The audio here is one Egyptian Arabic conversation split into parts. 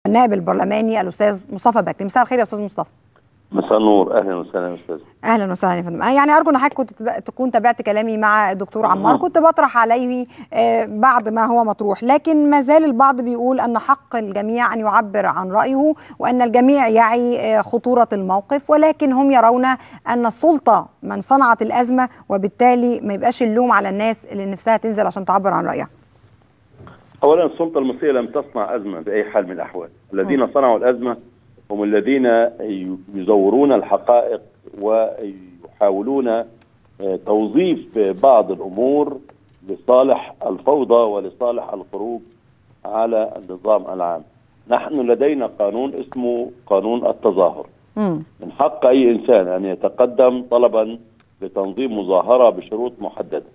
النائب البرلماني الاستاذ مصطفى بكري مساء الخير يا استاذ مصطفى مساء النور اهلا وسهلا يا استاذ اهلا وسهلا يا فندم يعني ارجو ان حضرتك كنت تكون تابعت كلامي مع الدكتور عمار كنت بطرح عليه بعض ما هو مطروح لكن ما زال البعض بيقول ان حق الجميع ان يعبر عن رايه وان الجميع يعي خطوره الموقف ولكن هم يرون ان السلطه من صنعت الازمه وبالتالي ما يبقاش اللوم على الناس اللي نفسها تنزل عشان تعبر عن رايها اولا السلطه المصريه لم تصنع ازمه باي حال من الاحوال الذين صنعوا الازمه هم الذين يزورون الحقائق ويحاولون توظيف بعض الامور لصالح الفوضى ولصالح الخروج على النظام العام. نحن لدينا قانون اسمه قانون التظاهر. من حق اي انسان ان يتقدم طلبا لتنظيم مظاهره بشروط محدده.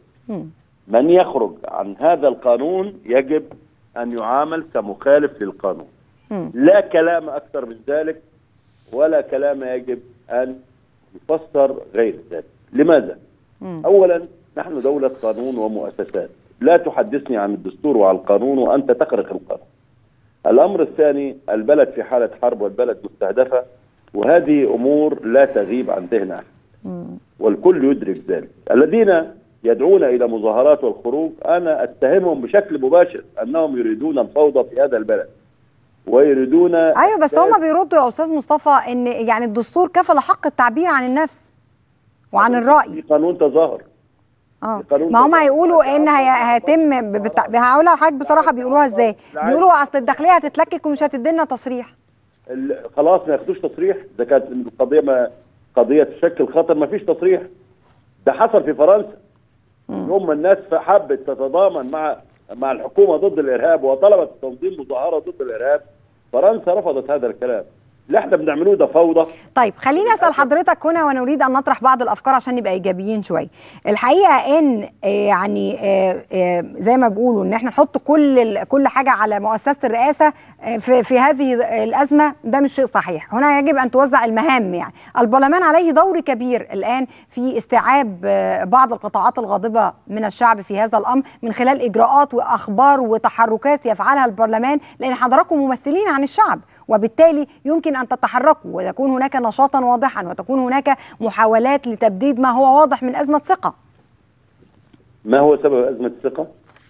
من يخرج عن هذا القانون يجب ان يعامل كمخالف للقانون. لا كلام اكثر من ذلك ولا كلام يجب ان يفسر غير ذلك لماذا مم. اولا نحن دوله قانون ومؤسسات لا تحدثني عن الدستور وعن القانون وانت تخرق القانون الامر الثاني البلد في حاله حرب والبلد مستهدفه وهذه امور لا تغيب عن ذهن احد والكل يدرك ذلك الذين يدعون الى مظاهرات والخروج انا اتهمهم بشكل مباشر انهم يريدون الفوضى في هذا البلد ويريدون ايوه بس هم بيردوا يا استاذ مصطفى ان يعني الدستور كفل حق التعبير عن النفس وعن الراي في قانون تظاهر اه ما هم هيقولوا ان هيتم بتع... هقول لحضرتك بصراحه بيقولوها ازاي بيقولوا اصل الداخليه هتتلكك ومش هتدي لنا تصريح خلاص ما ياخدوش تصريح اذا كانت القضيه ما قضيه تشكل خطر ما فيش تصريح ده حصل في فرنسا هم الناس حبت تتضامن مع مع الحكومه ضد الارهاب وطلبت تنظيم مظاهره ضد الارهاب فرنسا رفضت هذا الكلام اللي احنا بنعملوه ده فوضى طيب خليني اسال حضرتك هنا ونريد ان نطرح بعض الافكار عشان نبقى ايجابيين شويه الحقيقه ان يعني زي ما بيقولوا ان احنا نحط كل كل حاجه على مؤسسه الرئاسه في, في هذه الازمه ده مش شيء صحيح هنا يجب ان توزع المهام يعني البرلمان عليه دور كبير الان في استيعاب بعض القطاعات الغاضبه من الشعب في هذا الامر من خلال اجراءات واخبار وتحركات يفعلها البرلمان لان حضراتكم ممثلين عن الشعب وبالتالي يمكن ان تتحركوا ويكون هناك نشاطا واضحا وتكون هناك محاولات لتبديد ما هو واضح من ازمه ثقه. ما هو سبب ازمه الثقه؟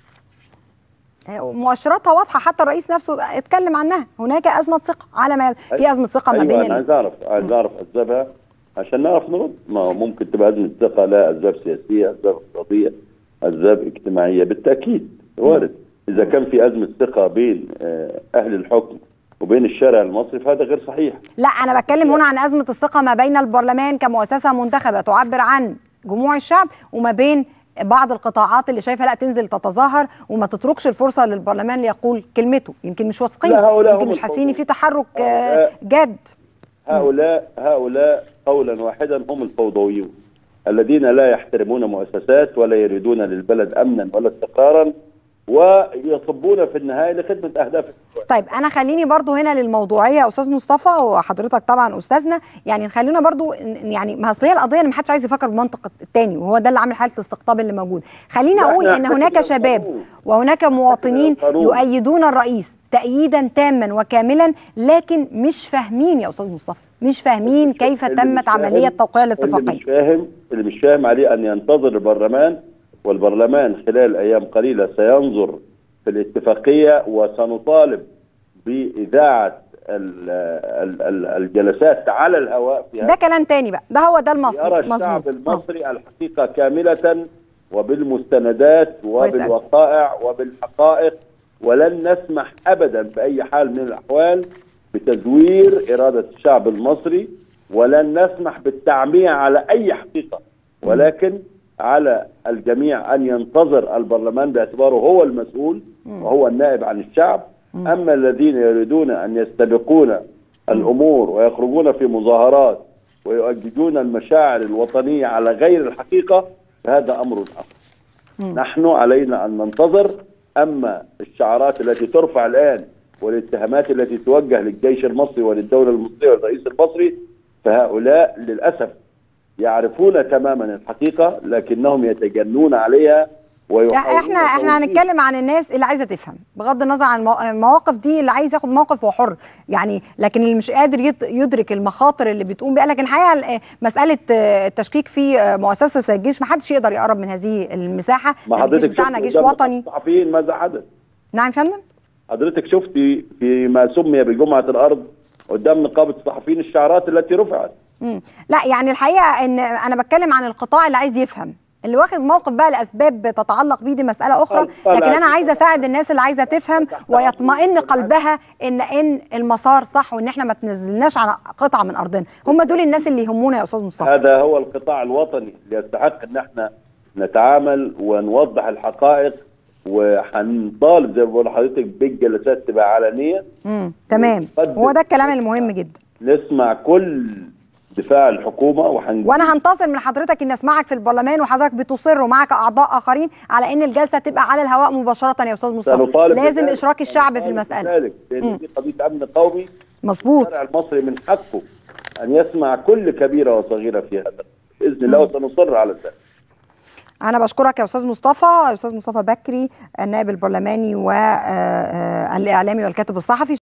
مؤشراتها واضحه حتى الرئيس نفسه اتكلم عنها، هناك ازمه ثقه على ما في ازمه ثقه أيوة ما بين انا عايز اعرف عايز اعرف اسبابها عشان نعرف نرد، ما هو ممكن تبقى ازمه ثقه لها اسباب سياسيه، اسباب اقتصاديه، اسباب اجتماعيه بالتاكيد وارد، اذا كان في ازمه ثقه بين اهل الحكم وبين الشارع المصري فهذا غير صحيح لا انا بتكلم هنا عن ازمه الثقه ما بين البرلمان كمؤسسه منتخبه تعبر عن جموع الشعب وما بين بعض القطاعات اللي شايفه لا تنزل تتظاهر وما تتركش الفرصه للبرلمان ليقول كلمته يمكن مش واثقين يمكن مش حاسين في تحرك جاد هؤلاء هؤلاء قولا واحدا هم الفوضويون الذين لا يحترمون مؤسسات ولا يريدون للبلد امنا ولا استقرارا ويصبون في النهايه لخدمه اهداف طيب انا خليني برضو هنا للموضوعيه يا استاذ مصطفى وحضرتك طبعا استاذنا يعني خلينا برضو يعني ما اصل هي القضيه اللي ما حدش عايز يفكر بالمنطق الثاني وهو ده اللي عامل حاله الاستقطاب اللي موجود خلينا اقول ان هناك شباب وهناك مواطنين يؤيدون الرئيس تأييدا تاما وكاملا لكن مش فاهمين يا استاذ مصطفى مش فاهمين كيف تمت عمليه توقيع الاتفاقيه اللي مش فاهم اللي مش فاهم عليه ان ينتظر البرلمان والبرلمان خلال ايام قليله سينظر في الاتفاقيه وسنطالب باذاعه الجلسات على الهواء في ده كلام تاني بقى ده هو ده المفروض يرى الشعب المصري أوه. الحقيقه كامله وبالمستندات وبالوقائع وبالحقائق ولن نسمح ابدا باي حال من الاحوال بتزوير اراده الشعب المصري ولن نسمح بالتعمية على اي حقيقه ولكن على الجميع ان ينتظر البرلمان باعتباره هو المسؤول وهو النائب عن الشعب اما الذين يريدون ان يستبقون الامور ويخرجون في مظاهرات ويؤججون المشاعر الوطنيه على غير الحقيقه فهذا امر اخر. نحن علينا ان ننتظر اما الشعارات التي ترفع الان والاتهامات التي توجه للجيش المصري وللدوله المصريه والرئيس المصري فهؤلاء للاسف يعرفون تماما الحقيقه لكنهم يتجنون عليها احنا احنا هنتكلم عن الناس اللي عايزه تفهم بغض النظر عن المواقف دي اللي عايز ياخد موقف هو حر يعني لكن اللي مش قادر يدرك المخاطر اللي بتقوم بيها لكن الحقيقه مساله التشكيك في مؤسسه الجيش ما حدش يقدر يقرب من هذه المساحه ما حضرتك بتاعنا جيش وطني الصحفيين ماذا حدث؟ نعم فندم حضرتك شفتي فيما سمي بجمعه الارض قدام نقابه الصحفيين الشعارات التي رفعت مم. لا يعني الحقيقه ان انا بتكلم عن القطاع اللي عايز يفهم اللي واخد موقف بقى لاسباب تتعلق بيه دي مساله اخرى لكن انا عايزه اساعد الناس اللي عايزه تفهم ويطمئن قلبها ان ان المسار صح وان احنا ما تنزلناش على قطعه من ارضنا هم دول الناس اللي يهمونا يا استاذ مصطفى هذا هو القطاع الوطني اللي يستحق ان احنا نتعامل ونوضح الحقائق وهنطالب زي ما بقول لحضرتك بالجلسات تبقى علنيه امم تمام هو ده الكلام المهم جدا نسمع كل دفاع الحكومه وحن... وانا هنتصر من حضرتك ان اسمعك في البرلمان وحضرتك بتصر ومعك اعضاء اخرين على ان الجلسه تبقى على الهواء مباشره يا استاذ مصطفى لازم بذلك. اشراك الشعب في المساله ذلك لان دي قضيه امن قومي مظبوط الشارع المصري من حقه ان يسمع كل كبيره وصغيره في هذا باذن الله وسنصر على ذلك أنا بشكرك يا أستاذ مصطفى أستاذ مصطفى بكري النائب البرلماني والإعلامي والكاتب الصحفي